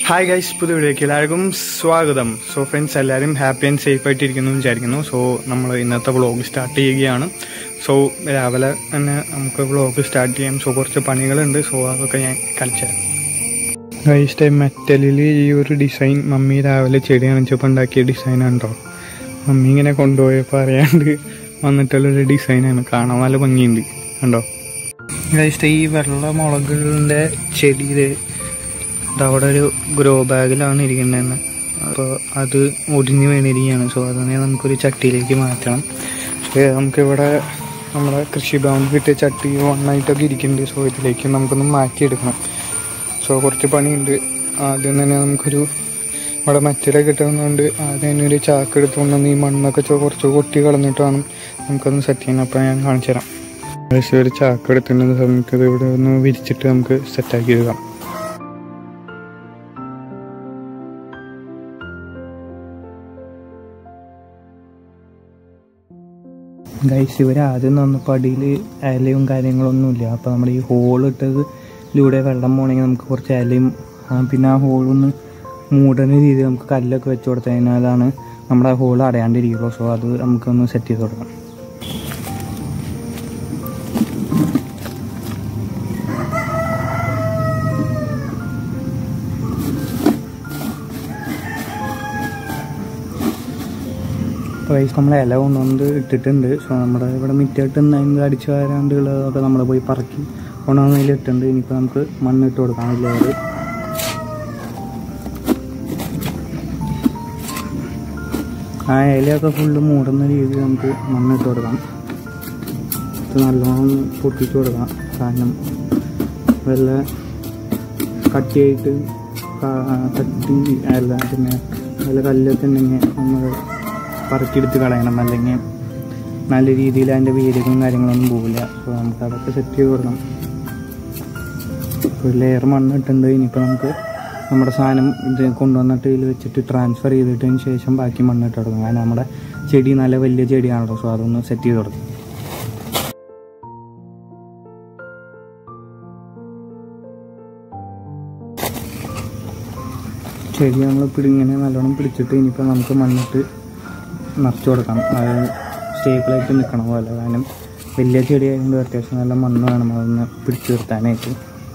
hi guys പുതിയ വീഡിയോക്ക് എല്ലാവർക്കും സ്വാഗതം സോ ഫ്രണ്ട്സ് എല്ലാവരും ഹാപ്പി ആൻഡ് സേഫ് ആയിട്ടിരിക്കുന്നു എന്ന് വിചാരിക്കുന്നു സോ നമ്മൾ ഇന്നത്തെ വ്ളോഗ് സ്റ്റാർട്ട് ചെയ്യുകയാണ് സോ രാവിലെ തന്നെ നമുക്ക് വ്ളോഗ് സ്റ്റാർട്ട് ചെയ്യാം സോ കുറച്ച് പണികളുണ്ട് സോ അതൊക്കെ ഞാൻ കളിച്ചുതരാം ഗൈസ് മെറ്റലിൽ ഈ ഒരു ഡിസൈൻ മമ്മി രാവിലെ ചെടി നനച്ചപ്പോൾ ഉണ്ടാക്കിയ ഡിസൈൻ ഉണ്ടോ മമ്മി ഇങ്ങനെ കൊണ്ടുപോയപ്പോൾ അറിയാണ്ട് വന്നിട്ടുള്ളൊരു ഡിസൈനാണ് കാണാൻ നല്ല ഭംഗിയുണ്ട് കണ്ടോ ഗൈസ് ഈ വെള്ള മുളകുകളുടെ ചെടിയിൽ അവിടെ ഒരു ഗ്രോ ബാഗിലാണ് ഇരിക്കുന്നതെന്ന് അപ്പോൾ അത് ഒടിഞ്ഞു വീണിരിക്കുകയാണ് സോ അതിനെ നമുക്കൊരു ചട്ടിയിലേക്ക് മാറ്റണം പക്ഷേ നമുക്കിവിടെ നമ്മുടെ കൃഷിഭവൻ കിട്ടിയ ചട്ടി ഒന്നായിട്ടൊക്കെ ഇരിക്കുന്നുണ്ട് സോ ഇതിലേക്ക് നമുക്കൊന്ന് മാറ്റിയെടുക്കണം സോ കുറച്ച് പണിയുണ്ട് ആദ്യം തന്നെ നമുക്കൊരു ഇവിടെ മറ്റൊരു കിട്ടുന്നതുകൊണ്ട് ആദ്യം തന്നെ ഒരു ചാക്ക് എടുത്തുകൊണ്ടുവന്ന് ഈ മണ്ണൊക്കെ ചോ- കുറച്ച് കൊട്ടി കളഞ്ഞിട്ട് വേണം നമുക്കൊന്ന് സെറ്റ് ചെയ്യണം അപ്പോൾ ഞാൻ കാണിച്ചു തരാം ഏകദേശം ഒരു ചാക്ക് എടുത്തിട്ടുണ്ട് നമുക്കിത് ഇവിടെ ഒന്ന് വിരിച്ചിട്ട് നമുക്ക് സെറ്റാക്കി എടുക്കാം ഗൈസ് ഇവർ ആദ്യം വന്നപ്പോൾ അടിയിൽ ഇലയും കാര്യങ്ങളൊന്നുമില്ല അപ്പോൾ നമ്മൾ ഈ ഹോൾ ഇട്ടതിലൂടെ വെള്ളം പോകണമെങ്കിൽ നമുക്ക് കുറച്ച് ഇലയും ആ, പിന്നെ ആ ഹോളൊന്ന് മൂടുന്ന രീതിയിൽ നമുക്ക് കല്ലൊക്കെ വെച്ച് കൊടുത്തു കഴിഞ്ഞാലാണ് നമ്മുടെ ഹോൾ അടയാണ്ടിരിക്കുള്ളൂ സോ അത് നമുക്കൊന്ന് സെറ്റ് ചെയ്ത് കൊടുക്കാം പ്രൈസ് നമ്മൾ ഇല കൊണ്ടുവന്ന് ഇട്ടിട്ടുണ്ട് സോ നമ്മുടെ ഇവിടെ മിറ്റായിട്ട് നിന്ന് അടിച്ചു വരാണ്ടുള്ളതൊക്കെ നമ്മൾ പോയി പറക്കി കൊണ്ടുവന്നതിൽ ഇട്ടിട്ടുണ്ട് ഇനിയിപ്പോൾ നമുക്ക് മണ്ണിട്ട് കൊടുക്കാം ലെയർ ആ ഇലയൊക്കെ ഫുള്ള് മൂടുന്ന രീതിയിൽ നമുക്ക് മണ്ണിട്ട് കൊടുക്കാം ഇത് നല്ലോണം പൊട്ടിച്ചു കൊടുക്കാം കാരണം വല്ല കട്ടിയായിട്ട് കാ- കട്ടി അല്ല പിന്നെ വല്ല കല്ലൊക്കെ ഉണ്ടെങ്കിൽ നമ്മൾ പറക്കിയെടുത്ത് കളയണം അല്ലെങ്കിൽ നല്ല രീതിയിൽ അതിൻ്റെ വേരുകളും കാര്യങ്ങളൊന്നും പോകില്ല അപ്പോൾ നമുക്ക് അതൊക്കെ സെറ്റ് ചെയ്ത് കൊടുക്കണം ഒരു ലെയർ മണ്ണിട്ടുണ്ട് ഇനിയിപ്പോൾ നമുക്ക് നമ്മുടെ സാധനം ഇത് കൊണ്ടുവന്നിട്ട് ഇതിൽ വെച്ചിട്ട് ട്രാൻസ്ഫർ ചെയ്തിട്ടതിന് ശേഷം ബാക്കി മണ്ണിട്ട് കൊടുക്കണം കാരണം നമ്മുടെ ചെടി നല്ല വലിയ ചെടിയാണല്ലോ സോ അതൊന്ന് സെറ്റ് ചെയ്ത് കൊടുക്കും ചെടി നമ്മൾ പിടിങ്ങനെ നല്ലോണം പിടിച്ചിട്ട് ഇനിയിപ്പോൾ നമുക്ക് മണ്ണിട്ട് നിറച്ച് കൊടുക്കാം അത് സ്റ്റേബിളായിട്ട് നിൽക്കണ പോലെ കാരണം വലിയ ചെടി ആയതുകൊണ്ട് അത്യാവശ്യം നല്ല മണ്ണ് വേണം അതൊന്ന് പിടിച്ചു നിർത്താനായിട്ട്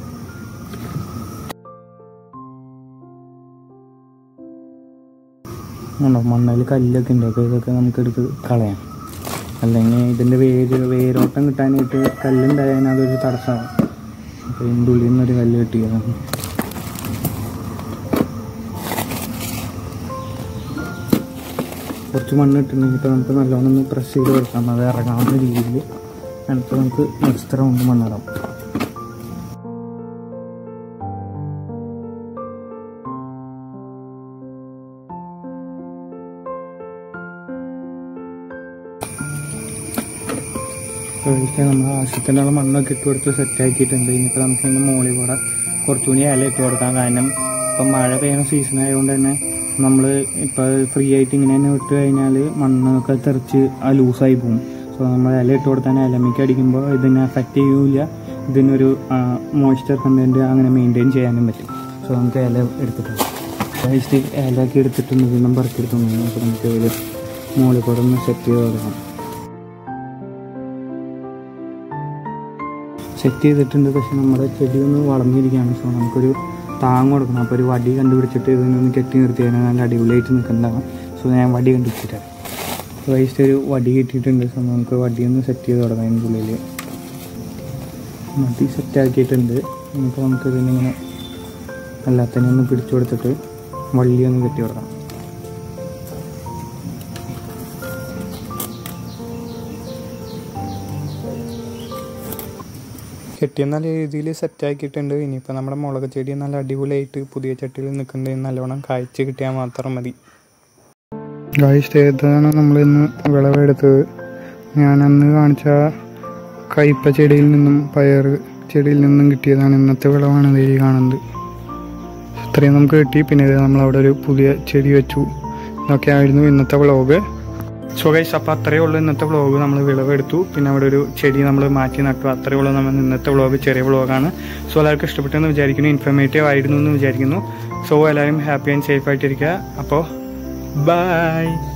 ഉണ്ടോ മണ്ണിൽ കല്ലൊക്കെ ഉണ്ട് അപ്പോൾ ഇതൊക്കെ നമുക്ക് എടുത്ത് കളയാം അല്ലെങ്കിൽ ഇതിൻ്റെ വേര് വേരോട്ടം കിട്ടാനായിട്ട് കല്ലുണ്ടായാൽ അതൊരു തടസ്സമാണ് അപ്പോൾ ഇതിൻ്റെ ഉള്ളിൽ നിന്നൊരു കല്ല് കിട്ടിയതാണ് കുറച്ച് മണ്ണ് ഇട്ടിട്ടുണ്ടെങ്കിൽ ഇപ്പോൾ നമുക്ക് നല്ലോണം ഒന്ന് പ്രസ് ചെയ്ത് കൊടുക്കാം അത് ഇറങ്ങാവുന്ന രീതിയിൽ അടുത്ത് നമുക്ക് നെക്സ്റ്റ് റൗണ്ട് മണ്ണിടാം ഒഴിക്കാൻ നമ്മൾ ആവശ്യത്തിനുള്ള മണ്ണൊക്കെ ഇട്ട് കൊടുത്ത് സെറ്റ് ആക്കിയിട്ടുണ്ട് ഇനിയിപ്പോൾ നമുക്ക് ഇതിൻ്റെ മുകളിൽ കൂടെ കുറച്ചുകൂടി ഇല ഇട്ട് കൊടുക്കാം കാരണം ഇപ്പം മഴ പെയ്യുന്ന സീസൺ ആയതുകൊണ്ട് തന്നെ നമ്മൾ ഇപ്പോൾ ഫ്രീ ആയിട്ട് ഇങ്ങനെ തന്നെ വിട്ട് കഴിഞ്ഞാൽ മണ്ണൊക്കെ തെറിച്ച് ആ ലൂസായി പോകും സോ നമ്മൾ ഇല ഇട്ട് കൊടുത്താൽ ഇലമിക്ക് അടിക്കുമ്പോൾ ഇതിനെ അഫക്റ്റ് ചെയ്യൂല ഇതിനൊരു മോയ്സ്ചർ കണ്ടൻറ്റ് അങ്ങനെ മെയിൻറ്റെയിൻ ചെയ്യാനും പറ്റും സോ നമുക്ക് ഇല എടുത്തിട്ടുണ്ട് ജസ്റ്റ് ഇലയൊക്കെ എടുത്തിട്ടുണ്ട് വീണ്ടും പറക്കിയെടുത്തുണ്ട് അപ്പോൾ നമുക്ക് ഒരു മുകളിൽ കൂടെ ഒന്ന് സെറ്റ് ചെയ്ത് കൊടുക്കാം സെറ്റ് ചെയ്തിട്ടുണ്ട് പക്ഷെ നമ്മുടെ ചെടി ഒന്ന് വളർന്നിരിക്കുകയാണ് സോ നമുക്കൊരു താങ്ങ് കൊടുക്കണം അപ്പോൾ ഒരു വടി കണ്ടുപിടിച്ചിട്ട് ഇതിനൊന്ന് കെട്ടി നിർത്തി കഴിഞ്ഞാൽ നല്ല അടിപൊളിയായിട്ട് നിൽക്കുന്നതാണ് സോ ഞാൻ വടി കണ്ടുപിടിച്ചിട്ടാണ് വൈസ്റ്റ് ഒരു വടി കിട്ടിയിട്ടുണ്ട് സോ നമുക്ക് വടി ഒന്ന് സെറ്റ് ചെയ്ത് തുടങ്ങാം അതിൻ്റെ ഉള്ളിൽ വടി സെറ്റ് ആക്കിയിട്ടുണ്ട് നമുക്ക് നമുക്ക് ഇതിനിങ്ങനെ എല്ലാത്തിനും ഒന്ന് പിടിച്ചു കൊടുത്തിട്ട് വള്ളി ഒന്ന് കെട്ടി കൊടുക്കാം കെട്ടിയ നല്ല രീതിയിൽ സെറ്റ് ആക്കിയിട്ടുണ്ട് ഇനിയിപ്പോൾ നമ്മുടെ മുളക് ചെടി നല്ല അടിപൊളിയായിട്ട് പുതിയ ചട്ടിയിൽ നിൽക്കുന്നുണ്ട് നല്ലോണം കായ്ച്ച് കിട്ടിയാൽ മാത്രം മതി ഗായ്സ് ഏതാണ് നമ്മളിന്ന് വിളവെടുത്തത് ഞാൻ അന്ന് കാണിച്ച കയ്പ ചെടിയിൽ നിന്നും പയർ ചെടിയിൽ നിന്നും കിട്ടിയതാണ് ഇന്നത്തെ വിളവാണ് ഇതിൽ കാണുന്നത് ഇത്രയും നമുക്ക് കിട്ടി പിന്നെ ഇത് നമ്മളവിടെ ഒരു പുതിയ ചെടി വെച്ചു ഇതൊക്കെ ആയിരുന്നു ഇന്നത്തെ വ്ളോഗ് സോ ഗൈസ് അപ്പോൾ അത്രയേ ഉള്ളൂ ഇന്നത്തെ വ്ളോഗ് നമ്മൾ വിളവെടുത്തു പിന്നെ അവിടെ ഒരു ചെടി നമ്മൾ മാറ്റി നട്ടു അത്രയേ ഉള്ളൂ നമ്മൾ ഇന്നത്തെ വ്ളോഗ് ചെറിയ വ്ളോഗാണ് സോ എല്ലാവർക്കും ഇഷ്ടപ്പെട്ടെന്ന് വിചാരിക്കുന്നു ഇൻഫർമേറ്റീവ് ആയിരുന്നു എന്ന് വിചാരിക്കുന്നു സോ എല്ലാവരും ഹാപ്പി ആൻഡ് സേഫ് ആയിട്ടിരിക്കുക അപ്പോൾ ബൈ